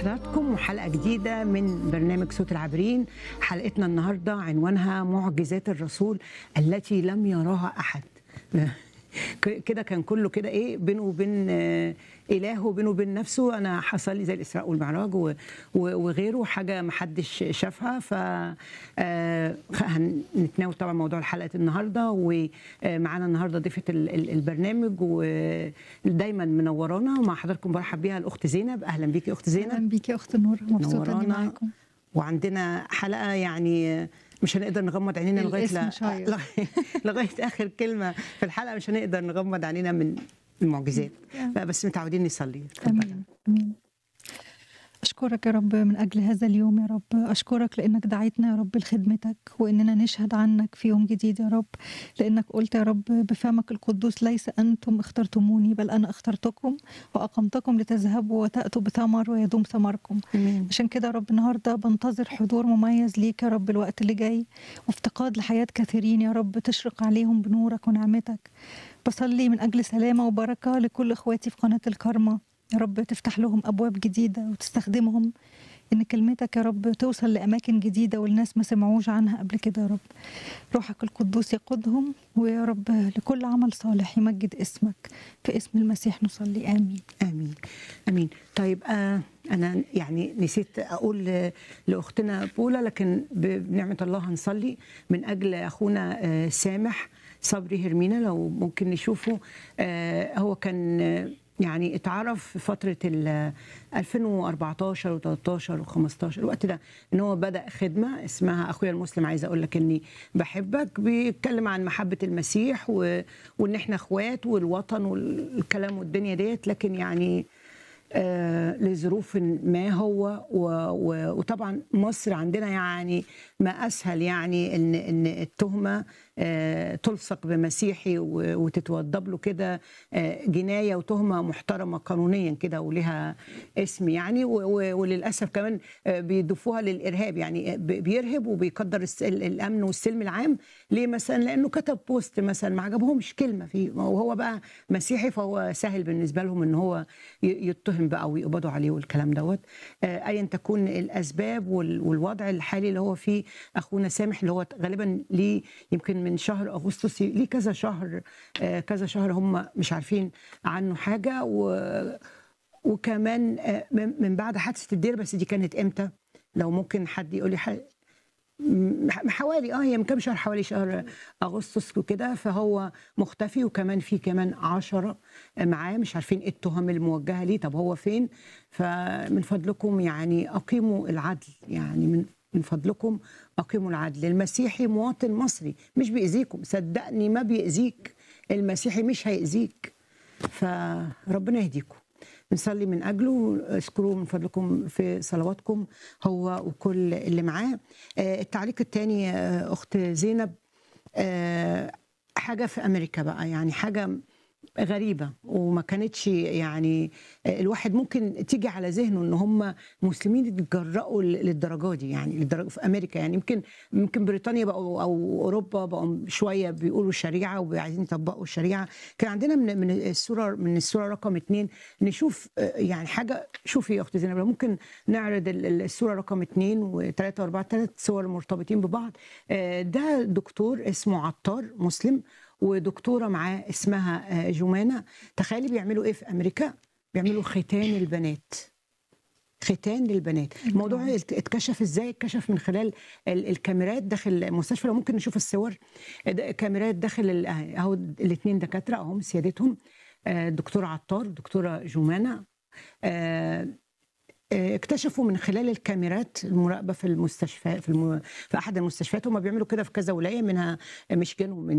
حضراتكم وحلقة جديدة من برنامج صوت العابرين حلقتنا النهاردة عنوانها معجزات الرسول التي لم يراها أحد كده كان كله كده ايه بينه وبين آه، اله وبينه وبين نفسه انا حصل لي زي الاسراء والمعراج و- و- وغيره حاجه ما حدش شافها ف آه، هنتناول طبعا موضوع حلقه النهارده ومعانا النهارده ضيفه ال- ال- البرنامج ودايما منورانا مع حضراتكم برحب بيها الاخت زينب اهلا بيكي يا اخت زينب اهلا بيكي يا اخت نور مبسوطه اني نورانا. معاكم وعندنا حلقه يعني مش هنقدر نغمض عينينا لغايه الاسم لا- شاير. لغايه لغايه اخر كلمه في الحلقه مش هنقدر نغمض عينينا من المعجزات لا، بس متعودين نصلي اتفضلي. امين امين اشكرك يا رب من اجل هذا اليوم يا رب اشكرك لانك دعيتنا يا رب لخدمتك واننا نشهد عنك في يوم جديد يا رب لانك قلت يا رب بفمك القدوس ليس انتم اخترتموني بل انا اخترتكم واقمتكم لتذهبوا وتاتوا بثمر ويدوم ثمركم امين عشان كده يا رب النهارده بنتظر حضور مميز ليك يا رب الوقت اللي جاي وافتقاد لحياه كثيرين يا رب تشرق عليهم بنورك ونعمتك بصلي من اجل سلامه وبركه لكل اخواتي في قناه الكرمه يا رب تفتح لهم ابواب جديده وتستخدمهم ان كلمتك يا رب توصل لاماكن جديده والناس ما سمعوش عنها قبل كده يا رب روحك القدوس يقودهم ويا رب لكل عمل صالح يمجد اسمك في اسم المسيح نصلي امين امين امين طيب آه انا يعني نسيت اقول ل- لاختنا بولا لكن ب- بنعمه الله هنصلي من اجل اخونا آه سامح صبري هرمينا لو ممكن نشوفه آه هو كان آه، يعني اتعرف في فتره ال 2014 و13 و15 الوقت ده ان هو بدا خدمه اسمها اخويا المسلم عايزه اقول لك اني بحبك بيتكلم عن محبه المسيح و... وان احنا اخوات والوطن والكلام والدنيا ديت لكن يعني آه لظروف ما هو و... و... وطبعا مصر عندنا يعني ما اسهل يعني ان ان التهمه آه تلصق بمسيحي و... وتتوضب له كده آه جنايه وتهمه محترمه قانونيا كده ولها اسم يعني و... و... وللاسف كمان آه بيضيفوها للارهاب يعني ب- بيرهب وبيقدر الس... ال- الامن والسلم العام ليه مثلا لانه كتب بوست مثلا ما عجبهمش كلمه فيه وهو بقى مسيحي فهو سهل بالنسبه لهم ان هو ي- يتهم بقى ويقبضوا عليه والكلام دوت آه، ايا تكون الاسباب وال- والوضع الحالي اللي هو فيه اخونا سامح اللي هو غالبا ليه يمكن من شهر اغسطس ليه كذا شهر آه، كذا شهر هم مش عارفين عنه حاجه و وكمان آه، من من بعد حادثه الدير بس دي كانت امتى؟ لو ممكن حد يقول لي ح- م- حوالي اه هي من كام شهر حوالي شهر اغسطس وكده فهو مختفي وكمان في كمان عشرة معاه مش عارفين ايه التهم الموجهه ليه طب هو فين فمن فضلكم يعني اقيموا العدل يعني من من فضلكم اقيموا العدل المسيحي مواطن مصري مش بيأذيكم صدقني ما بيأذيك المسيحي مش هيأذيك فربنا يهديكم بنصلي من اجله اذكروا من فضلكم في صلواتكم هو وكل اللي معاه آه، التعليق الثاني اخت زينب آه، حاجه في امريكا بقى يعني حاجه غريبه وما كانتش يعني آه، الواحد ممكن تيجي على ذهنه ان هم مسلمين يتجرأوا للدرجه دي يعني للدرجة في امريكا يعني يمكن يمكن بريطانيا بقوا او اوروبا بقوا شويه بيقولوا الشريعه وعايزين يطبقوا الشريعه كان عندنا من من السوره من السوره رقم اثنين نشوف آه، يعني حاجه شوفي يا اختي زينب لو ممكن نعرض ال- ال- السوره رقم اثنين وثلاثه واربعه ثلاث صور مرتبطين ببعض آه، ده دكتور اسمه عطار مسلم ودكتوره معاه اسمها آه، جمانه تخيلي بيعملوا ايه في امريكا بيعملوا ختان البنات ختان للبنات الموضوع ات- اتكشف ازاي اتكشف من خلال ال- الكاميرات داخل المستشفى لو ممكن نشوف الصور ده- كاميرات داخل ال- اهو الاثنين دكاتره اهم سيادتهم آه، الدكتوره عطار الدكتوره جمانه آه، آه، اكتشفوا من خلال الكاميرات المراقبه في المستشفى في, الم... في احد المستشفيات هم بيعملوا كده في كذا ولايه منها ميشيغان ومن